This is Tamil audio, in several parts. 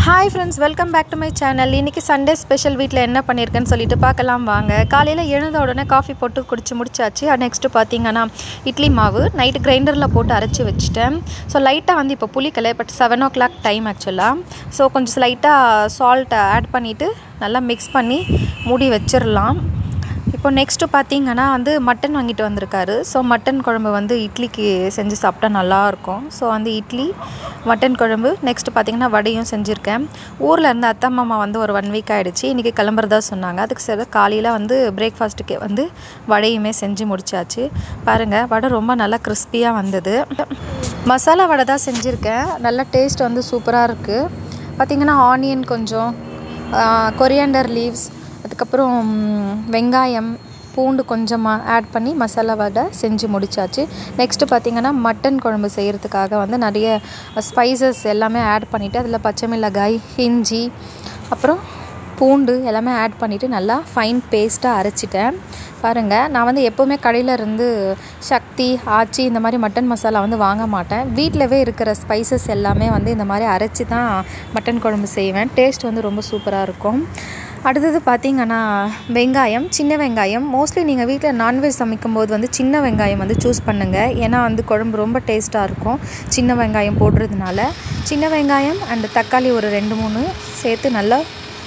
hi friends welcome back to my channel இன்றைக்கி சண்டே ஸ்பெஷல் வீட்டில் என்ன பண்ணியிருக்கேன்னு சொல்லிட்டு பார்க்கலாம் வாங்க காலையில் எழுந்த உடனே காஃபி போட்டு குடிச்சு முடிச்சாச்சு நெக்ஸ்ட்டு பார்த்தீங்கன்னா இட்லி மாவு நைட்டு கிரைண்டரில் போட்டு அரைச்சி வச்சுட்டேன் ஸோ லைட்டாக வந்து இப்போ புளிக்கலை but seven o'clock time ஆக்சுவலாக ஸோ கொஞ்சம் லைட்டாக சால்ட்டை ஆட் பண்ணிவிட்டு நல்லா மிக்ஸ் பண்ணி மூடி வச்சிடலாம் இப்போ நெக்ஸ்ட்டு பார்த்தீங்கன்னா வந்து மட்டன் வாங்கிட்டு வந்திருக்காரு ஸோ மட்டன் குழம்பு வந்து இட்லிக்கு செஞ்சு சாப்பிட்டா நல்லாயிருக்கும் ஸோ வந்து இட்லி மட்டன் குழம்பு நெக்ஸ்ட்டு பார்த்தீங்கன்னா வடையும் செஞ்சுருக்கேன் ஊரில் இருந்து அத்தை மாமா வந்து ஒரு ஒன் வீக் ஆகிடுச்சு இன்றைக்கி கிளம்புறதா சொன்னாங்க அதுக்கு சரி காலையில் வந்து பிரேக்ஃபாஸ்ட்டுக்கு வந்து வடையுமே செஞ்சு முடிச்சாச்சு பாருங்கள் வடை ரொம்ப நல்லா கிறிஸ்பியாக வந்தது மசாலா வடை தான் செஞ்சுருக்கேன் நல்லா டேஸ்ட் வந்து சூப்பராக இருக்குது பார்த்திங்கன்னா ஆனியன் கொஞ்சம் கொரியாண்டர் லீவ்ஸ் அதுக்கப்புறம் வெங்காயம் பூண்டு கொஞ்சமாக ஆட் பண்ணி மசாலா வடை செஞ்சு முடிச்சாச்சு நெக்ஸ்ட்டு பார்த்திங்கன்னா மட்டன் குழம்பு செய்கிறதுக்காக வந்து நிறைய ஸ்பைசஸ் எல்லாமே ஆட் பண்ணிவிட்டு அதில் பச்சை மிளகாய் இஞ்சி அப்புறம் பூண்டு எல்லாமே ஆட் பண்ணிவிட்டு நல்லா ஃபைன் பேஸ்ட்டாக அரைச்சிட்டேன் பாருங்கள் நான் வந்து எப்போவுமே கடையில் இருந்து சக்தி ஆச்சி இந்த மாதிரி மட்டன் மசாலா வந்து வாங்க மாட்டேன் வீட்டிலவே இருக்கிற ஸ்பைசஸ் எல்லாமே வந்து இந்த மாதிரி அரைச்சி தான் மட்டன் குழம்பு செய்வேன் டேஸ்ட் வந்து ரொம்ப சூப்பராக இருக்கும் அடுத்தது பார்த்திங்கன்னா வெங்காயம் சின்ன வெங்காயம் மோஸ்ட்லி நீங்கள் வீட்டில் நான்வெஜ் சமைக்கும் போது வந்து சின்ன வெங்காயம் வந்து சூஸ் பண்ணுங்கள் ஏன்னா வந்து குழம்பு ரொம்ப டேஸ்ட்டாக இருக்கும் சின்ன வெங்காயம் போடுறதுனால சின்ன வெங்காயம் அண்ட் தக்காளி ஒரு ரெண்டு மூணு சேர்த்து நல்லா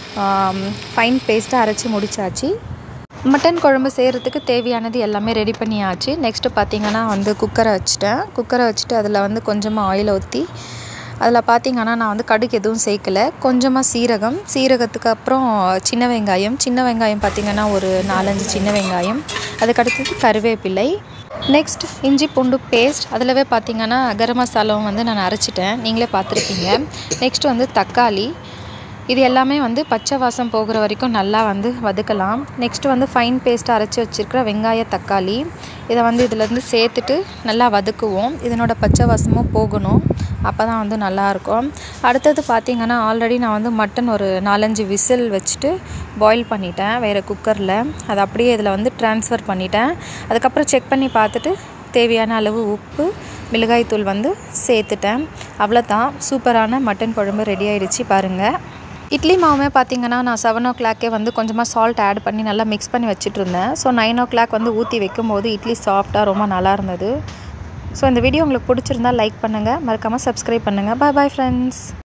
ஃபைன் பேஸ்ட்டாக அரைச்சி முடிச்சாச்சு மட்டன் குழம்பு செய்கிறதுக்கு தேவையானது எல்லாமே ரெடி பண்ணியாச்சு நெக்ஸ்ட்டு பார்த்திங்கன்னா வந்து குக்கரை வச்சுட்டேன் குக்கரை வச்சுட்டு அதில் வந்து கொஞ்சமாக ஆயில் ஊற்றி அதில் பார்த்திங்கன்னா நான் வந்து கடுகு எதுவும் சேர்க்கலை கொஞ்சமாக சீரகம் சீரகத்துக்கு அப்புறம் சின்ன வெங்காயம் சின்ன வெங்காயம் பார்த்திங்கன்னா ஒரு நாலஞ்சு சின்ன வெங்காயம் அதுக்கடுத்தது கருவேப்பிலை நெக்ஸ்ட் இஞ்சி பூண்டு பேஸ்ட் அதிலவே பார்த்திங்கன்னா கரம் மசாலாவும் வந்து நான் அரைச்சிட்டேன் நீங்களே பார்த்துருப்பீங்க நெக்ஸ்ட் வந்து தக்காளி இது எல்லாமே வந்து பச்சை வாசம் போகிற வரைக்கும் நல்லா வந்து வதக்கலாம் நெக்ஸ்ட்டு வந்து ஃபைன் பேஸ்ட்டு அரைச்சி வச்சுருக்கிற வெங்காய தக்காளி இதை வந்து இதிலேருந்து சேர்த்துட்டு நல்லா வதக்குவோம் இதனோட பச்சை வாசமும் போகணும் அப்போ தான் வந்து நல்லாயிருக்கும் அடுத்தது பார்த்திங்கன்னா ஆல்ரெடி நான் வந்து மட்டன் ஒரு நாலஞ்சு விசில் வச்சுட்டு பாயில் பண்ணிட்டேன் வேறு குக்கரில் அதை அப்படியே இதில் வந்து ட்ரான்ஸ்ஃபர் பண்ணிட்டேன் அதுக்கப்புறம் செக் பண்ணி பார்த்துட்டு தேவையான அளவு உப்பு மிளகாய்த்தூள் வந்து சேர்த்துட்டேன் அவ்வளோதான் சூப்பரான மட்டன் குழம்பு ரெடி ஆகிடுச்சு பாருங்கள் இட்லி மாவுமே பார்த்திங்கன்னா நான் செவன் ஓ கிளாக்கே வந்து கொஞ்சமாக சால்ட் ஆட் பண்ணி நல்லா மிக்ஸ் பண்ணி வச்சுட்டு இருந்தேன் ஸோ நைன் ஓ கிளாக் வந்து ஊற்றி வைக்கும்போது இட்லி சாஃப்டாக ரொம்ப நல்லா இருந்தது ஸோ இந்த வீடியோ உங்களுக்கு பிடிச்சிருந்தா லைக் பண்ணுங்கள் மறக்காமல் சப்ஸ்கிரைப் பண்ணுங்கள் பாய் பாய் ஃப்ரெண்ட்ஸ்